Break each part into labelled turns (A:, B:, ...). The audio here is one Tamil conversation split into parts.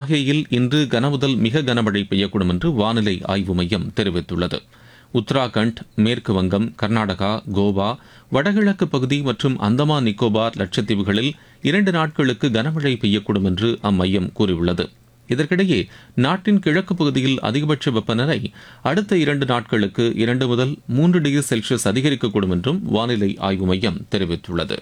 A: மாஹேயில் இன்று கனமுதல் மிக கனமழை பெய்யக்கூடும் என்று வானிலை ஆய்வு மையம் தெரிவித்துள்ளது உத்தராகண்ட் மேற்கு வங்கம் கர்நாடகா கோவா வடகிழக்கு பகுதி மற்றும் அந்தமான் நிக்கோபார் லட்சத்தீவுகளில் இரண்டு நாட்களுக்கு கனமழை பெய்யக்கூடும் என்று அம்மையம் கூறியுள்ளது இதற்கிடையே நாட்டின் கிழக்கு பகுதியில் அதிகபட்ச வெப்பநிலை அடுத்த இரண்டு நாட்களுக்கு இரண்டு முதல் மூன்று டிகிரி செல்சியஸ் அதிகரிக்கக்கூடும் என்றும் வானிலை ஆய்வு மையம் தெரிவித்துள்ளது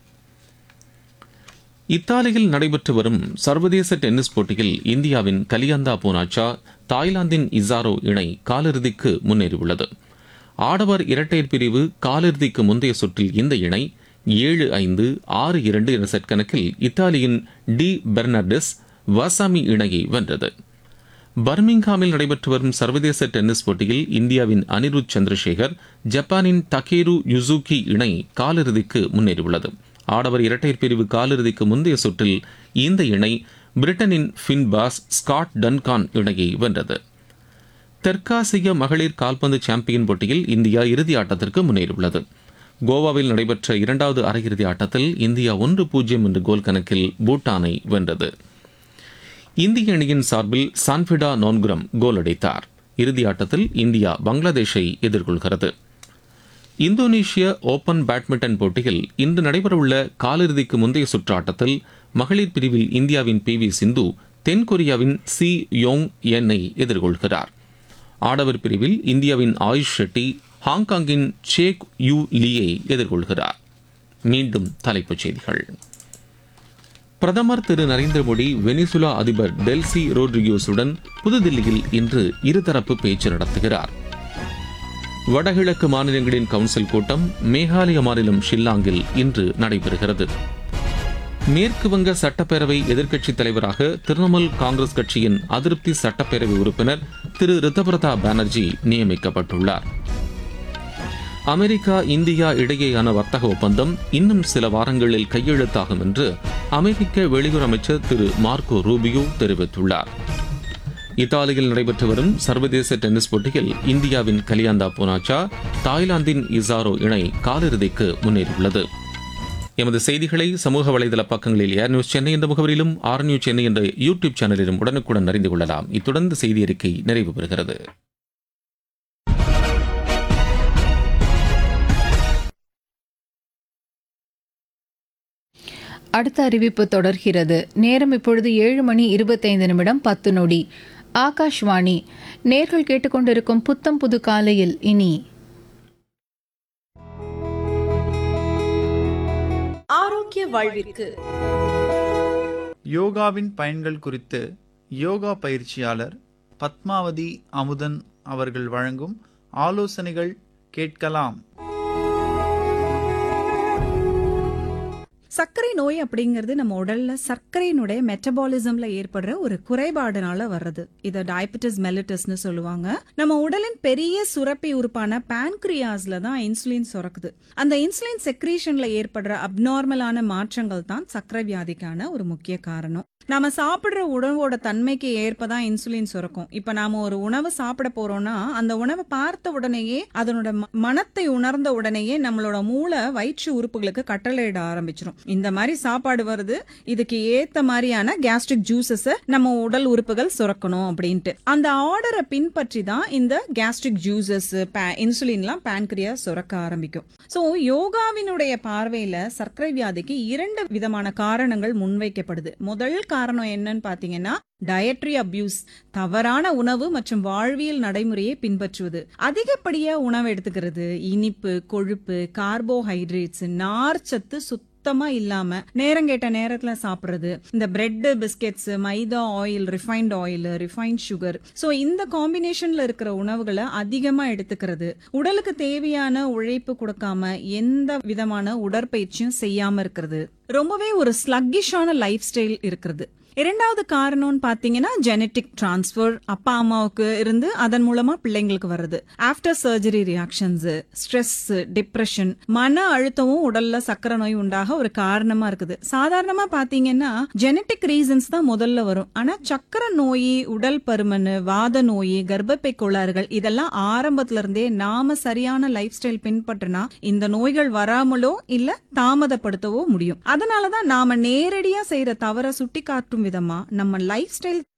A: இத்தாலியில் நடைபெற்று வரும் சர்வதேச டென்னிஸ் போட்டியில் இந்தியாவின் கலியந்தா பூனாச்சா தாய்லாந்தின் இசாரோ இணை காலிறுதிக்கு முன்னேறியுள்ளது ஆடவர் இரட்டையர் பிரிவு காலிறுதிக்கு முந்தைய சுற்றில் இந்த இணை ஏழு ஐந்து ஆறு இரண்டு என்ற செட் கணக்கில் இத்தாலியின் டி பெர்னார்டஸ் வாசாமி இணையை வென்றது பர்மிங்ஹாமில் நடைபெற்று வரும் சர்வதேச டென்னிஸ் போட்டியில் இந்தியாவின் அனிருத் சந்திரசேகர் ஜப்பானின் டகேரு யுசுகி இணை காலிறுதிக்கு முன்னேறியுள்ளது ஆடவர் இரட்டையர் பிரிவு காலிறுதிக்கு முந்தைய சுற்றில் இந்த இணை பிரிட்டனின் ஃபின்பாஸ் ஸ்காட் டன்கான் இணையை வென்றது தெற்காசிய மகளிர் கால்பந்து சாம்பியன் போட்டியில் இந்தியா இறுதி ஆட்டத்திற்கு முன்னேறியுள்ளது கோவாவில் நடைபெற்ற இரண்டாவது அரையிறுதி ஆட்டத்தில் இந்தியா ஒன்று பூஜ்ஜியம் என்ற கோல் கணக்கில் பூட்டானை வென்றது இந்திய அணியின் சார்பில் சான்ஃபிடா நோன்குரம் கோல் அடித்தார் இறுதி ஆட்டத்தில் இந்தியா பங்களாதேஷை எதிர்கொள்கிறது இந்தோனேஷிய ஓபன் பேட்மிண்டன் போட்டியில் இன்று நடைபெறவுள்ள காலிறுதிக்கு முந்தைய சுற்று ஆட்டத்தில் மகளிர் பிரிவில் இந்தியாவின் பி வி சிந்து தென்கொரியாவின் சி யோங் என்னை எதிர்கொள்கிறார் ஆடவர் பிரிவில் இந்தியாவின் ஆயுஷ் ஷெட்டி ஹாங்காங்கின் சேக் யூ லீயை எதிர்கொள்கிறார் மீண்டும் தலைப்புச் செய்திகள் பிரதமர் திரு நரேந்திர மோடி வெனிசுலா அதிபர் டெல்சி ரோட்ரிகோஸுடன் புதுதில்லியில் இன்று இருதரப்பு பேச்சு நடத்துகிறார் வடகிழக்கு மாநிலங்களின் கவுன்சில் கூட்டம் மேகாலய மாநிலம் ஷில்லாங்கில் இன்று நடைபெறுகிறது மேற்கு வங்க சட்டப்பேரவை எதிர்க்கட்சித் தலைவராக திரிணாமுல் காங்கிரஸ் கட்சியின் அதிருப்தி சட்டப்பேரவை உறுப்பினர் திரு ரித்தபிரதா பானர்ஜி நியமிக்கப்பட்டுள்ளார் அமெரிக்கா இந்தியா இடையேயான வர்த்தக ஒப்பந்தம் இன்னும் சில வாரங்களில் கையெழுத்தாகும் என்று அமெரிக்க வெளியுறவு அமைச்சர் திரு மார்க்கோ ரூபியோ தெரிவித்துள்ளார் இத்தாலியில் நடைபெற்று வரும் சர்வதேச டென்னிஸ் போட்டியில் இந்தியாவின் கலியாந்தா பூனாச்சா தாய்லாந்தின் இசாரோ இணை காலிறுதிக்கு முன்னேறியுள்ளது எமது செய்திகளை சமூக வலைதள பக்கங்களில் ஏர் நியூஸ் சென்னை என்ற முகவரியிலும் ஆர் நியூஸ் சென்னை என்ற யூடியூப் சேனலிலும் உடனுக்குடன் அறிந்து கொள்ளலாம் இத்துடன் இந்த செய்தி அறிக்கை நிறைவு பெறுகிறது
B: அடுத்த அறிவிப்பு தொடர்கிறது நேரம் இப்பொழுது ஏழு மணி இருபத்தைந்து நிமிடம் பத்து நொடி ஆகாஷ்வாணி நேர்கள் கேட்டுக்கொண்டிருக்கும் புத்தம் புது காலையில் இனி
C: ஆரோக்கிய வாழ்விற்கு
D: யோகாவின் பயன்கள் குறித்து யோகா பயிற்சியாளர் பத்மாவதி அமுதன் அவர்கள் வழங்கும் ஆலோசனைகள் கேட்கலாம்
E: சர்க்கரை நோய் அப்படிங்கிறது நம்ம உடல்ல சர்க்கரையினுடைய மெட்டபாலிசம்ல ஏற்படுற ஒரு குறைபாடுனால வர்றது இத டயபெட்டிஸ் மெலிட்டஸ்னு சொல்லுவாங்க நம்ம உடலின் பெரிய சுரப்பி உறுப்பான பான்கிரியாஸ்ல தான் இன்சுலின் சுரக்குது அந்த இன்சுலின் செக்ரீஷன்ல ஏற்படுற அப்நார்மலான மாற்றங்கள் தான் சர்க்கரை வியாதிக்கான ஒரு முக்கிய காரணம் நாம சாப்பிடுற உணவோட தன்மைக்கு ஏற்பதான் இன்சுலின் சுரக்கும் இப்ப நாம ஒரு உணவு சாப்பிட போறோம்னா அந்த உணவை பார்த்த உடனேயே அதனோட ம- மணத்தை உணர்ந்த உடனேயே நம்மளோட மூளை வயிற்று உறுப்புகளுக்கு கட்டளையிட ஆரம்பிச்சிரும் இந்த மாதிரி சாப்பாடு வருது இதுக்கு ஏத்த மாதிரியான கேஸ்ட்ரிக் ஜூசஸ் நம்ம உடல் உறுப்புகள் சுரக்கணும் அப்படின்ட்டு அந்த ஆர்டரை பின்பற்றி தான் இந்த கேஸ்ட்ரிக் ஜூசஸ் இன்சுலின்லாம் பேன்கிரியா சுரக்க ஆரம்பிக்கும் சோ யோகாவினுடைய பார்வையில சர்க்கரை வியாதிக்கு இரண்டு விதமான காரணங்கள் முன்வைக்கப்படுது முதல் காரணம் என்னன்னு பாத்தீங்கன்னா டயட்ரி அபியூஸ் தவறான உணவு மற்றும் வாழ்வியல் நடைமுறையை பின்பற்றுவது அதிகப்படியா உணவு எடுத்துக்கிறது இனிப்பு கொழுப்பு கார்போஹைட்ரேட்ஸ் நார்ச்சத்து சுத்தமா இல்லாம நேரம் கேட்ட நேரத்துல சாப்பிடுறது இந்த bread biscuits maida oil refined oil refined sugar so இந்த காம்பினேஷன்ல இருக்கிற உணவுகளை அதிகமா எடுத்துக்கிறது உடலுக்கு தேவையான உழைப்பு கொடுக்காம எந்த விதமான உடற்பயிற்சியும் செய்யாம இருக்கிறது ரொம்பவே ஒரு ஸ்லக்கிஷான லைஃப் ஸ்டைல் இருக்கிறது இரண்டாவது காரணம்னு பாத்தீங்கன்னா ஜெனட்டிக் டிரான்ஸ்ஃபர் அப்பா அம்மாவுக்கு இருந்து அதன் மூலமா பிள்ளைங்களுக்கு வருது after surgery reactions stress depression மன அழுத்தமும் உடல்ல சக்கரை நோய் உண்டாக ஒரு காரணமா இருக்குது சாதாரணமா பாத்தீங்கன்னா ஜெனட்டிக் ரீசன்ஸ் தான் முதல்ல வரும் ஆனா சக்கரை நோய் உடல் பருமன் வாத நோய் கர்ப்பப்பை கோளாறுகள் இதெல்லாம் ஆரம்பத்துல இருந்தே நாம சரியான லைஃப் ஸ்டைல் பின்பற்றினா இந்த நோய்கள் வராமலோ இல்ல தாமதப்படுத்தவோ முடியும் அதனாலதான் நாம நேரடியா செய்யற தவற சுட்டி காட்டும் விதமா நம்ம லைஃப் ஸ்டைல்